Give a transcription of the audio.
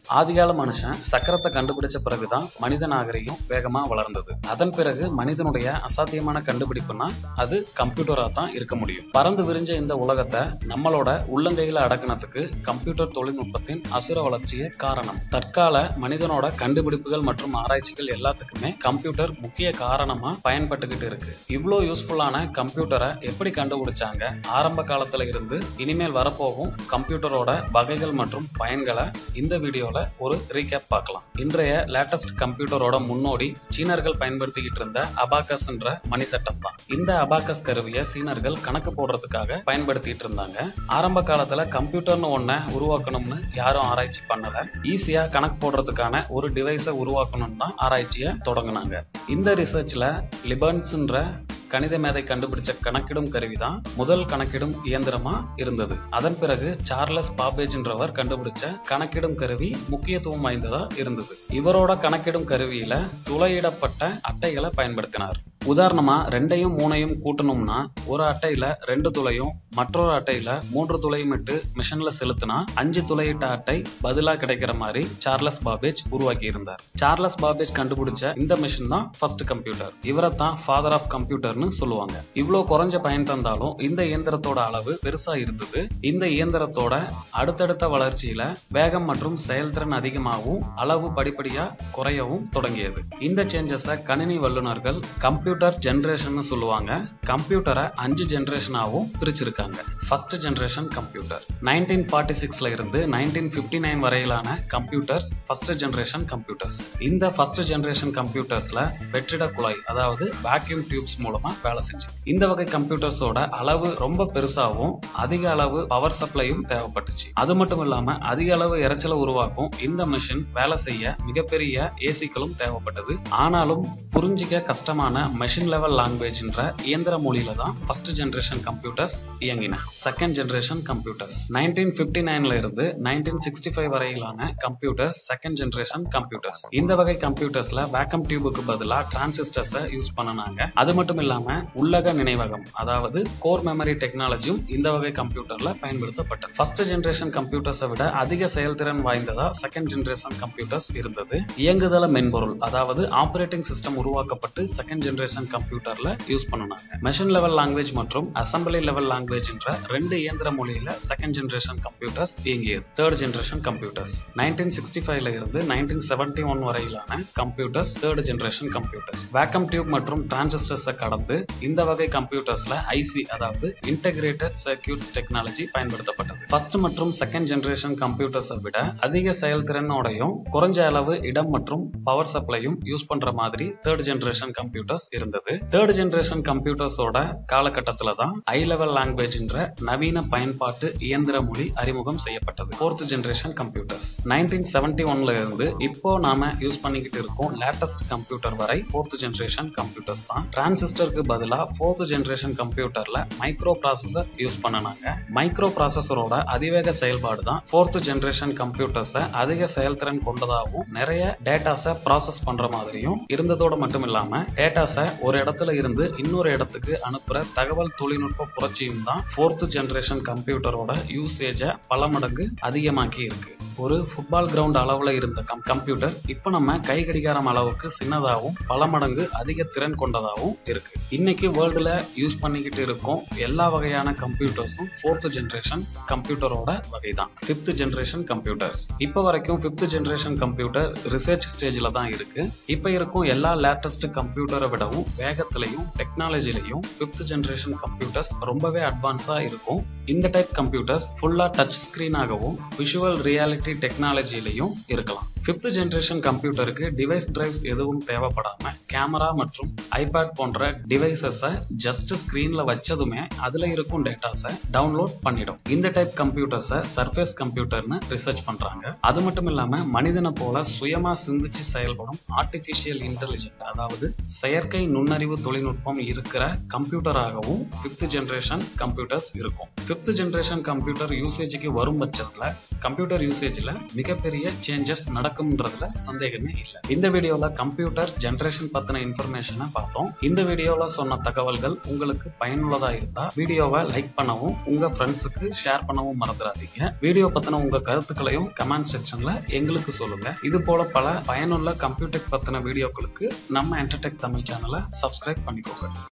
ஆதிகால மனுஷன் சக்கரத்தை கண்டுபிடிச்ச பிறகுதான் மனித நாகரிகம் வேகமா வளர்ந்தது அதன் பிறகு மனிதனுடைய அசாத்தியமான கண்டுபிடிப்புனா அது கம்ப்யூட்டரா தான் இருக்க முடியும் பறந்து விரிஞ்ச இந்த உலகத்தை நம்மளோட உள்ளங்கையில அடக்கினதுக்கு கம்ப்யூட்டர் தொழில்நுட்பத்தின் அசுர வளர்ச்சியே காரணம் தற்கால மனிதனோட கண்டுபிடிப்புகள் மற்றும் ஆராய்ச்சிகள் எல்லாத்துக்குமே கம்ப்யூட்டர் முக்கிய காரணமா பயன்பட்டுக்கிட்டு இருக்கு இவ்வளோ யூஸ்ஃபுல்லான கம்ப்யூட்டரை எப்படி கண்டுபிடிச்சாங்க ஆரம்ப காலத்துல இருந்து இனிமேல் வரப்போகும் கம்ப்யூட்டரோட வகைகள் மற்றும் பயன்களை இந்த வீடியோல ஒரு ரீகேப் பார்க்கலாம் இன்றைய லேட்டஸ்ட் கம்ப்யூட்டரோட முன்னோடி சீனர்கள் பயன்படுத்திக்கிட்டு இருந்த அபாகஸ்ன்ற மணி செட்டப் தான் இந்த அபாகஸ் கருவியை சீனர்கள் கணக்கு போடுறதுக்காக பயன்படுத்திட்டு இருந்தாங்க ஆரம்ப காலத்துல கம்ப்யூட்டர்னு ஒன்ன உருவாக்கணும்னு யாரும் ஆராய்ச்சி பண்ணல ஈஸியா கணக்கு போடுறதுக்கான ஒரு டிவைஸை உருவாக்கணும்னு தான் ஆராய்ச்சியை தொடங்கினாங்க இந்த ரிசர்ச்ல லிபன்ஸ்ன்ற கணித மேதை கண்டுபிடிச்ச கணக்கிடும் கருவி தான் முதல் கணக்கிடும் இயந்திரமா இருந்தது அதன் பிறகு சார்லஸ் பாபேஜ்ன்றவர் கண்டுபிடிச்ச கணக்கிடும் கருவி முக்கியத்துவம் வாய்ந்ததா இருந்தது இவரோட கணக்கிடும் கருவியில துளையிடப்பட்ட அட்டைகளை பயன்படுத்தினார் உதாரணமா ரெண்டையும் மூணையும் கூட்டணும்னா ஒரு அட்டையில ரெண்டு துளையும் மற்றொரு அட்டையில மூன்று துளையும் இட்டு மிஷின்ல செலுத்தினா அஞ்சு துளையிட்ட அட்டை பதிலா கிடைக்கிற மாதிரி சார்லஸ் பாபேஜ் உருவாக்கி இருந்தார் சார்லஸ் பாபேஜ் கண்டுபிடிச்ச இந்த மிஷின் தான் ஃபர்ஸ்ட் கம்ப்யூட்டர் இவரை தான் ஃபாதர் ஆஃப் கம்ப்யூட்டர்னு சொல்லுவாங்க இவ்வளோ குறைஞ்ச பயன் தந்தாலும் இந்த இயந்திரத்தோட அளவு பெருசா இருந்தது இந்த இயந்திரத்தோட அடுத்தடுத்த வளர்ச்சியில வேகம் மற்றும் செயல்திறன் அதிகமாகவும் அளவு படிப்படியா குறையவும் தொடங்கியது இந்த சேஞ்சஸை கணினி வல்லுநர்கள் கம்ப்யூட்டர் ஜென்ரேஷன் சொல்லுவாங்க கம்ப்யூட்டரை அஞ்சு ஜென்ரேஷனாகவும் பிரிச்சிருக்காங்க first generation computer nineteen forty சிக்ஸ்ல இருந்து நைன்டீன் ஃபிஃப்டி நைன் வரையிலான கம்ப்யூட்டர்ஸ் ஃபர்ஸ்ட் ஜென்ரேஷன் கம்ப்யூட்டர்ஸ் இந்த ஃபர்ஸ்ட் ஜென்ரேஷன் கம்ப்யூட்டர்ஸ்ல வெற்றிட குழாய் அதாவது வேக்யூம் டியூப்ஸ் மூலமா வேலை செஞ்சு இந்த வகை கம்ப்யூட்டர்ஸோட அளவு ரொம்ப பெருசாகவும் அதிக அளவு பவர் சப்ளையும் தேவைப்பட்டுச்சு அது மட்டும் இல்லாம அதிக அளவு இறைச்சலை உருவாக்கும் இந்த மிஷின் வேலை செய்ய மிகப்பெரிய ஏசிக்களும் தேவைப்பட்டது ஆனாலும் புரிஞ்சிக்க கஷ்டமான மெஷின் லெவல் லாங்குவேஜ்ன்ற இயந்திர மொழியில தான் ஃபர்ஸ்ட் ஜென்ரேஷன் கம்ப்யூட்டர்ஸ் இயங்கின second generation computers nineteen fifty நைன்ல இருந்து நைன்டீன் சிக்ஸ்டி ஃபைவ் வரையிலான கம்ப்யூட்டர்ஸ் செகண்ட் ஜென்ரேஷன் கம்ப்யூட்டர்ஸ் இந்த வகை கம்ப்யூட்டர்ஸ்ல வேக்கம் டியூபுக்கு பதிலாக டிரான்சிஸ்டர்ஸை யூஸ் பண்ணனாங்க அது மட்டும் இல்லாம உள்ளக நினைவகம் அதாவது கோர் மெமரி டெக்னாலஜியும் இந்த வகை கம்ப்யூட்டர்ல பயன்படுத்தப்பட்டது ஃபர்ஸ்ட் ஜென்ரேஷன் கம்ப்யூட்டர்ஸை விட அதிக செயல்திறன் வாய்ந்ததா செகண்ட் ஜென்ரேஷன் கம்ப்யூட்டர்ஸ் இருந்தது இயங்குதள மென்பொருள் அதாவது ஆபரேட்டிங் சிஸ்டம் உருவாக்கப்பட்டு செகண்ட் ஜென்ரேஷன் கம்ப்யூட்டர்ல யூஸ் பண்ணுனாங்க மெஷின் லெவல் லாங்குவேஜ் மற்றும் அசம்பிளி லெவல் லாங்குவேஜ் என்ற ரெண்டு இயந்திர மொழியில செகண்ட் ஜென்ரேஷன் கம்ப்யூட்டர்ஸ் இயங்கியது third generation computers nineteen sixty ஃபைவ்ல இருந்து நைன்டீன் செவன்டி ஒன் வரையிலான computers third generation computers vacuum tube மற்றும் டிரான்சிஸ்டர்ஸை கடந்து இந்த வகை கம்ப்யூட்டர்ஸ்ல ஐசி அதாவது இன்டகிரேட்டட் சர்க்கியூட்ஸ் டெக்னாலஜி பயன்படுத்தப்பட்டது ஃபர்ஸ்ட் மற்றும் செகண்ட் ஜென்ரேஷன் கம்ப்யூட்டர்ஸை விட அதிக செயல்திறனோடையும் குறைஞ்ச அளவு இடம் மற்றும் பவர் சப்ளையும் யூஸ் பண்ற மாதிரி தேர்ட் ஜென்ரேஷன் கம்ப்யூட்டர்ஸ் இருந்தது தேர்ட் ஜென்ரேஷன் கம்ப்யூட்டர்ஸோட காலகட்டத்தில் தான் ஐ லெவல் லாங்குவேஜ்ன்ற நவீன பயன்பாட்டு இயந்திர மொழி அறிமுகம் செய்யப்பட்டது fourth generation computers nineteen seventy ஒன்ல இருந்து இப்போ நாம யூஸ் பண்ணிக்கிட்டு இருக்கோம் லேட்டஸ்ட் கம்ப்யூட்டர் வரை ஃபோர்த் ஜென்ரேஷன் கம்ப்யூட்டர்ஸ் தான் டிரான்சிஸ்டருக்கு பதிலாக ஃபோர்த் ஜென்ரேஷன் கம்ப்யூட்டர்ல மைக்ரோ ப்ராசஸர் யூஸ் பண்ணனாங்க மைக்ரோ ப்ராசஸரோட அதிவேக செயல்பாடு தான் ஃபோர்த் ஜென்ரேஷன் கம்ப்யூட்டர்ஸை அதிக செயல்திறன் கொண்டதாகவும் நிறைய டேட்டாஸை ப்ராசஸ் பண்ற மாதிரியும் இருந்ததோட மட்டும் இல்லாம டேட்டாஸை ஒரு இடத்துல இருந்து இன்னொரு இடத்துக்கு அனுப்புற தகவல் தொழில்நுட்ப புரட்சியும் தான் ஃபோர்த் ஜென்ரேஷன் கம்ப்யூட்டரோட யூசேஜை பல மடங்கு அதிகமாக்கி இருக்கு ஒரு ஃபுட்பால் கிரவுண்ட் அளவுல இருந்த கம் கம்ப்யூட்டர் இப்போ நம்ம கை கடிகாரம் அளவுக்கு சின்னதாகவும் பல மடங்கு அதிக திறன் கொண்டதாகவும் இருக்கு இன்னைக்கு வேர்ல்டுல யூஸ் பண்ணிக்கிட்டு இருக்கோம் எல்லா வகையான கம்ப்யூட்டர்ஸும் ஃபோர்த் ஜென்ரேஷன் கம்ப்யூட்டரோட வகை தான் ஃபிஃப்த் ஜென்ரேஷன் கம்ப்யூட்டர்ஸ் இப்போ வரைக்கும் ஃபிஃப்த் ஜென்ரேஷன் கம்ப்யூட்டர் ரிசர்ச் ஸ்டேஜில் தான் இருக்கு இப்போ இருக்கும் எல்லா லேட்டஸ்ட் கம்ப்யூட்டரை விடவும் வேகத்திலையும் டெக்னாலஜிலையும் ஃபிஃப்த் ஜென்ரேஷன் கம்ப்யூட்டர்ஸ் ரொம்பவே அட்வான்ஸாக இருக்கும் இந்த டைப் கம்ப்யூட்டர்ஸ் ஃபுல்லாக டச் ஸ்க்ரீனாகவும் விஷுவல் ரியாலிட்டி டெக்னாலஜிலையும் இருக்கலாம் ஃபிஃப்த் ஜென்ரேஷன் கம்ப்யூட்டருக்கு டிவைஸ் டிரைவ்ஸ் எதுவும் தேவைப்படாம கேமரா மற்றும் ஐபேட் போன்ற டிவைசஸை ஜஸ்ட் ஸ்க்ரீன்ல வச்சதுமே அதுல இருக்கும் டேட்டாஸை டவுன்லோட் பண்ணிடும் இந்த டைப் கம்ப்யூட்டர்ஸை சர்ஃபேஸ் கம்ப்யூட்டர்னு ரிசர்ச் பண்றாங்க அது மட்டும் இல்லாம மனிதனை போல சுயமா சிந்திச்சு செயல்படும் ஆர்டிஃபிஷியல் இன்டெலிஜென்ட் அதாவது செயற்கை நுண்ணறிவு தொழில்நுட்பம் இருக்கிற கம்ப்யூட்டராகவும் ஃபிஃப்த் ஜென்ரேஷன் கம்ப்யூட்டர்ஸ் இருக்கும் ஃபிஃப்த் ஜென்ரேஷன் கம்ப்யூட்டர் யூசேஜுக்கு வரும் பட்சத்தில் கம்ப்யூட்டர் யூசேஜை ஸ்டேஜ்ல மிகப்பெரிய சேஞ்சஸ் நடக்கும்ன்றதுல சந்தேகமே இல்லை இந்த வீடியோல கம்ப்யூட்டர் ஜென்ரேஷன் பத்தின இன்ஃபர்மேஷனை பார்த்தோம் இந்த வீடியோல சொன்ன தகவல்கள் உங்களுக்கு பயனுள்ளதா இருந்தா வீடியோவை லைக் பண்ணவும் உங்க ஃப்ரெண்ட்ஸுக்கு ஷேர் பண்ணவும் மறந்துடாதீங்க வீடியோ பத்தின உங்க கருத்துக்களையும் கமெண்ட் செக்ஷன்ல எங்களுக்கு சொல்லுங்க இது போல பல பயனுள்ள கம்ப்யூட்டர் பத்தின வீடியோக்களுக்கு நம்ம என்டர்டெக் தமிழ் சேனலை சப்ஸ்கிரைப் பண்ணிக்கோங்க